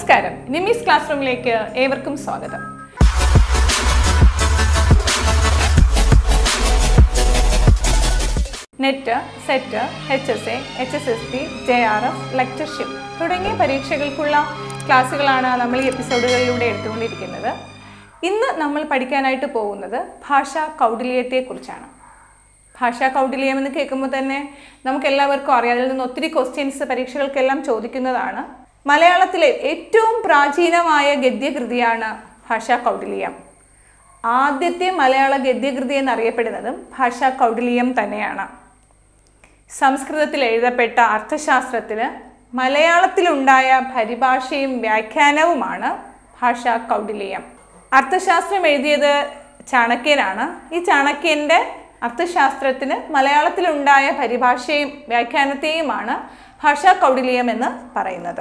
നമസ്കാരം നിമീസ് ക്ലാസ് റൂമിലേക്ക് ഏവർക്കും സ്വാഗതം NET SET H S A H S S T J R F ലെക്ചർഷിപ്പ് തുടങ്ങിയ പരീക്ഷകൾക്കുള്ള ക്ലാസ്സുകളാണ് നമ്മൾ ഈ എപ്പിസോഡുകളിലൂടെ എടുത്തുകൊണ്ടിരിക്കുന്നത് ഇന്ന് നമ്മൾ പഠിക്കാനായിട്ട് പോകുന്നത് ഭാഷാ കൗടില്യത്തെക്കുറിച്ചാണ് ഭാഷാ കൗടില്യം എന്ന് കേൾക്കുമ്പോൾ തന്നെ നമുക്ക് എല്ലാവർക്കും അറിയാം അതിൽ നിന്ന് ഒത്തിരി ക്വസ്റ്റ്യൻസ് പരീക്ഷകൾക്കെല്ലാം ചോദിക്കുന്നതാണ് മലയാളത്തിലെ ഏറ്റവും പ്രാചീനമായ ഗദ്യകൃതിയാണ് ഭാഷാ കൗടില്യം ആദ്യത്തെ മലയാള ഗദ്യകൃതി എന്നറിയപ്പെടുന്നതും ഭാഷാ കൗടില്യം തന്നെയാണ് സംസ്കൃതത്തിൽ എഴുതപ്പെട്ട അർത്ഥശാസ്ത്രത്തിന് മലയാളത്തിലുണ്ടായ പരിഭാഷയും വ്യാഖ്യാനവുമാണ് ഭാഷാ കൗടില്യം അർത്ഥശാസ്ത്രം എഴുതിയത് ചാണക്യനാണ് ഈ ചാണക്യൻ്റെ അർത്ഥശാസ്ത്രത്തിന് മലയാളത്തിലുണ്ടായ പരിഭാഷയും വ്യാഖ്യാനത്തെയുമാണ് ഭാഷാ കൗടില്യം എന്ന് പറയുന്നത്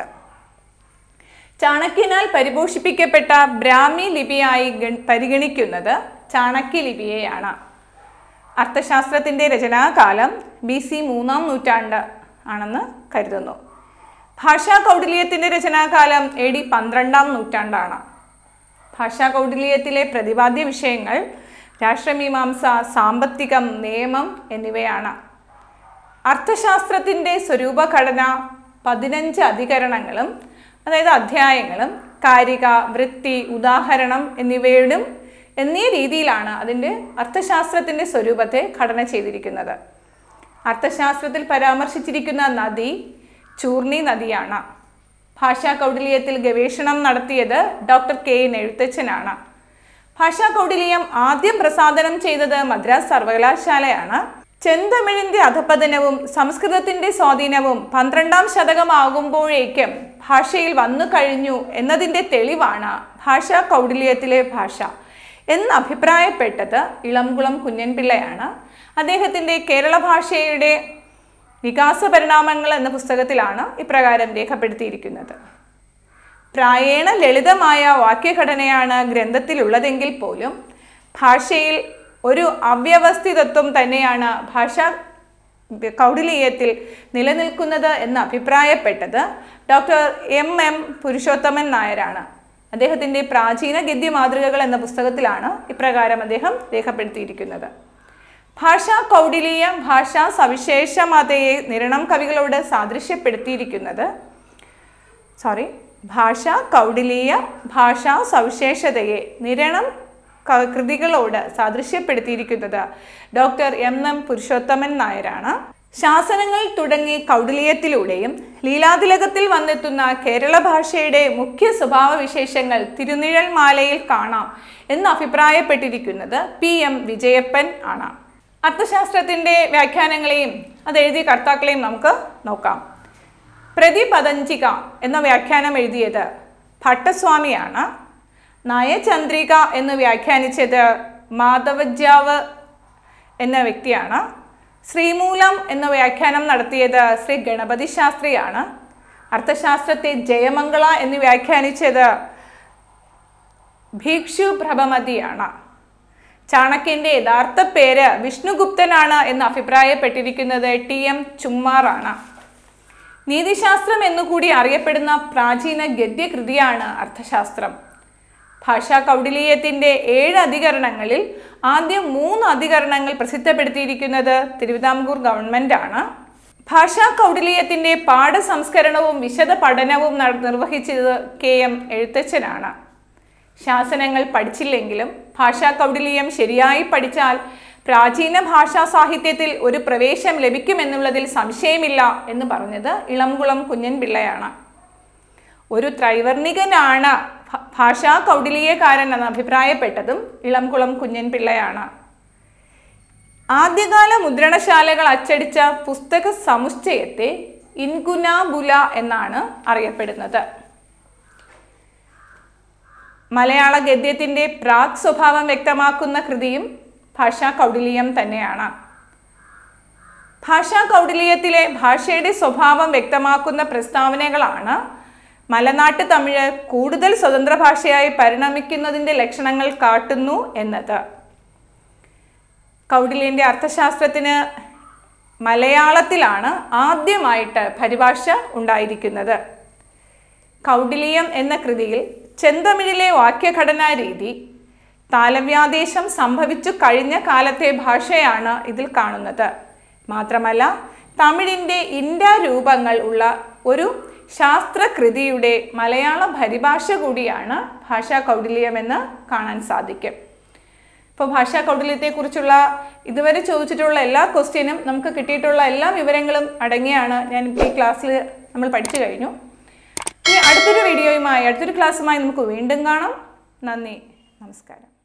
ചാണക്യനാൽ പരിപോഷിപ്പിക്കപ്പെട്ട ബ്രാഹ്മി ലിപിയായി ഗൺ- പരിഗണിക്കുന്നത് ചാണക്യ ലിപിയെയാണ് അർത്ഥശാസ്ത്രത്തിൻ്റെ രചനാകാലം ബി സി മൂന്നാം നൂറ്റാണ്ട് ആണെന്ന് കരുതുന്നു ഭാഷാ കൗടില്യത്തിൻ്റെ രചനാകാലം എ ഡി പന്ത്രണ്ടാം നൂറ്റാണ്ടാണ് ഭാഷാ കൗടില്യത്തിലെ പ്രതിപാദ്യ വിഷയങ്ങൾ രാഷ്ട്രമീമാംസ സാമ്പത്തികം നിയമം എന്നിവയാണ് അർത്ഥശാസ്ത്രത്തിൻ്റെ സ്വരൂപഘടന പതിനഞ്ച് അധികരണങ്ങളും അതായത് അധ്യായങ്ങളും കാരിക വൃത്തി ഉദാഹരണം എന്നിവയുടെ എന്നീ രീതിയിലാണ് അതിൻ്റെ അർത്ഥശാസ്ത്രത്തിൻ്റെ സ്വരൂപത്തെ ഘടന ചെയ്തിരിക്കുന്നത് അർത്ഥശാസ്ത്രത്തിൽ പരാമർശിച്ചിരിക്കുന്ന നദി ചൂർണി നദിയാണ് ഭാഷാ കൗടില്യത്തിൽ ഗവേഷണം നടത്തിയത് ഡോക്ടർ കെ എൻ എഴുത്തച്ഛനാണ് ഭാഷാ കൗടില്യം ആദ്യം പ്രസാദനം ചെയ്തത് മദ്രാസ് സർവകലാശാലയാണ് ചെന്തമിഴിന്റെ അധപതനവും സംസ്കൃതത്തിന്റെ സ്വാധീനവും പന്ത്രണ്ടാം ശതകമാകുമ്പോഴേക്കും ഭാഷയിൽ വന്നു കഴിഞ്ഞു എന്നതിൻ്റെ തെളിവാണ് ഭാഷാ കൗടില്യത്തിലെ ഭാഷ എന്ന് അഭിപ്രായപ്പെട്ടത് ഇളംകുളം കുഞ്ഞൻപിള്ളയാണ് അദ്ദേഹത്തിൻ്റെ കേരള ഭാഷയുടെ വികാസ പരിണാമങ്ങൾ എന്ന പുസ്തകത്തിലാണ് ഇപ്രകാരം രേഖപ്പെടുത്തിയിരിക്കുന്നത് പ്രായേണ ലളിതമായ വാക്യഘടനയാണ് ഗ്രന്ഥത്തിലുള്ളതെങ്കിൽ പോലും ഭാഷയിൽ ഒരു അവ്യവസ്ഥിതത്വം തന്നെയാണ് ഭാഷ കൗടിലീയത്തിൽ നിലനിൽക്കുന്നത് എന്ന് അഭിപ്രായപ്പെട്ടത് ഡോക്ടർ എം എം പുരുഷോത്തമൻ നായരാണ് അദ്ദേഹത്തിൻ്റെ പ്രാചീന ഗദ്യ മാതൃകകൾ എന്ന പുസ്തകത്തിലാണ് ഇപ്രകാരം അദ്ദേഹം രേഖപ്പെടുത്തിയിരിക്കുന്നത് ഭാഷാ കൗടിലീയ ഭാഷാ സവിശേഷമതയെ നിരണം കവികളോട് സാദൃശ്യപ്പെടുത്തിയിരിക്കുന്നത് സോറി ഭാഷാ കൗടിലീയ ഭാഷാ സവിശേഷതയെ നിരണം ക- കൃതികളോട് സാദൃശ്യപ്പെടുത്തിയിരിക്കുന്നത് ഡോക്ടർ എം എം പുരുഷോത്തമൻ നായരാണ് ശാസനങ്ങൾ തുടങ്ങി കൗടിലീയത്തിലൂടെയും ലീലാതിലകത്തിൽ വന്നെത്തുന്ന കേരള ഭാഷയുടെ മുഖ്യ സ്വഭാവ വിശേഷങ്ങൾ തിരുനിഴൽ മാലയിൽ കാണാം എന്ന് അഭിപ്രായപ്പെട്ടിരിക്കുന്നത് പി എം വിജയപ്പൻ ആണ് അർത്ഥശാസ്ത്രത്തിൻ്റെ വ്യാഖ്യാനങ്ങളെയും അതെഴുതിയ കർത്താക്കളെയും നമുക്ക് നോക്കാം പ്രതിപതഞ്ചിക എന്ന വ്യാഖ്യാനം എഴുതിയത് ഭട്ടസ്വാമിയാണ് നയചന്ദ്രിക എന്ന് വ്യാഖ്യാനിച്ചത് മാധവജ്യാവ് എന്ന വ്യക്തിയാണ് ശ്രീമൂലം എന്ന വ്യാഖ്യാനം നടത്തിയത് ശ്രീ ഗണപതി ശാസ്ത്രിയാണ് അർത്ഥശാസ്ത്രത്തെ ജയമംഗള എന്ന് വ്യാഖ്യാനിച്ചത് ഭീക്ഷു പ്രഭമതിയാണ് ചാണക്യന്റെ യഥാർത്ഥ പേര് വിഷ്ണുഗുപ്തനാണ് എന്ന് അഭിപ്രായപ്പെട്ടിരിക്കുന്നത് ടി എം ചുമ്മാറാണ് നീതിശാസ്ത്രം എന്നുകൂടി അറിയപ്പെടുന്ന പ്രാചീന ഗദ്യകൃതിയാണ് അർത്ഥശാസ്ത്രം ഭാഷാ കൗടിലീയത്തിൻ്റെ ഏഴ് അധികരണങ്ങളിൽ ആദ്യം മൂന്ന് അധികരണങ്ങൾ പ്രസിദ്ധപ്പെടുത്തിയിരിക്കുന്നത് തിരുവിതാംകൂർ ഗവൺമെൻറ് ആണ് ഭാഷാ കൗടിലീയത്തിൻ്റെ പാഠസംസ്കരണവും വിശദ പഠനവും നട- നിർവഹിച്ചത് കെ എം എഴുത്തച്ഛനാണ് ശാസനങ്ങൾ പഠിച്ചില്ലെങ്കിലും ഭാഷാ കൗടില്യം ശരിയായി പഠിച്ചാൽ പ്രാചീന ഭാഷാ സാഹിത്യത്തിൽ ഒരു പ്രവേശം ലഭിക്കുമെന്നുള്ളതിൽ സംശയമില്ല എന്ന് പറഞ്ഞത് ഇളംകുളം കുഞ്ഞൻ പിള്ളയാണ് ഒരു ത്രൈവർണികനാണ് ഭ- ഭാഷാ കൗടിലീയക്കാരൻ എന്ന് അഭിപ്രായപ്പെട്ടതും ഇളംകുളം കുഞ്ഞൻ പിള്ളയാണ് ആദ്യകാല മുദ്രണശാലകൾ അച്ചടിച്ച പുസ്തക സമുച്ചയത്തെ ഇൻകുനാബുല എന്നാണ് അറിയപ്പെടുന്നത് മലയാള ഗദ്യത്തിൻ്റെ പ്രാക് സ്വഭാവം വ്യക്തമാക്കുന്ന കൃതിയും ഭാഷാ കൗടില്യം തന്നെയാണ് ഭാഷാ കൗടില്യത്തിലെ ഭാഷയുടെ സ്വഭാവം വ്യക്തമാക്കുന്ന പ്രസ്താവനകളാണ് മലനാട്ട് തമിഴ് കൂടുതൽ സ്വതന്ത്ര ഭാഷയായി പരിണമിക്കുന്നതിൻ്റെ ലക്ഷണങ്ങൾ കാട്ടുന്നു എന്നത് കൗടില്യൻ്റെ അർത്ഥശാസ്ത്രത്തിന് മലയാളത്തിലാണ് ആദ്യമായിട്ട് പരിഭാഷ ഉണ്ടായിരിക്കുന്നത് കൗടില്യം എന്ന കൃതിയിൽ ചെന്തമിഴിലെ വാക്യഘടനാ രീതി താലവ്യാദേശം സംഭവിച്ചു കഴിഞ്ഞ കാലത്തെ ഭാഷയാണ് ഇതിൽ കാണുന്നത് മാത്രമല്ല തമിഴിൻ്റെ ഇന്ത്യ രൂപങ്ങൾ ഉള്ള ഒരു ശാസ്ത്രകൃതിയുടെ മലയാള പരിഭാഷ കൂടിയാണ് ഭാഷാ കൗടില്യമെന്ന് കാണാൻ സാധിക്കും ഇപ്പോൾ ഭാഷാ കൗടില്യത്തെക്കുറിച്ചുള്ള ഇതുവരെ ചോദിച്ചിട്ടുള്ള എല്ലാ ക്വസ്റ്റ്യനും നമുക്ക് കിട്ടിയിട്ടുള്ള എല്ലാ വിവരങ്ങളും അടങ്ങിയാണ് ഞാൻ ഈ ക്ലാസ്സിൽ നമ്മൾ പഠിച്ചു കഴിഞ്ഞു ഇനി അടുത്തൊരു വീഡിയോയുമായി അടുത്തൊരു ക്ലാസ്സുമായി നമുക്ക് വീണ്ടും കാണാം നന്ദി നമസ്കാരം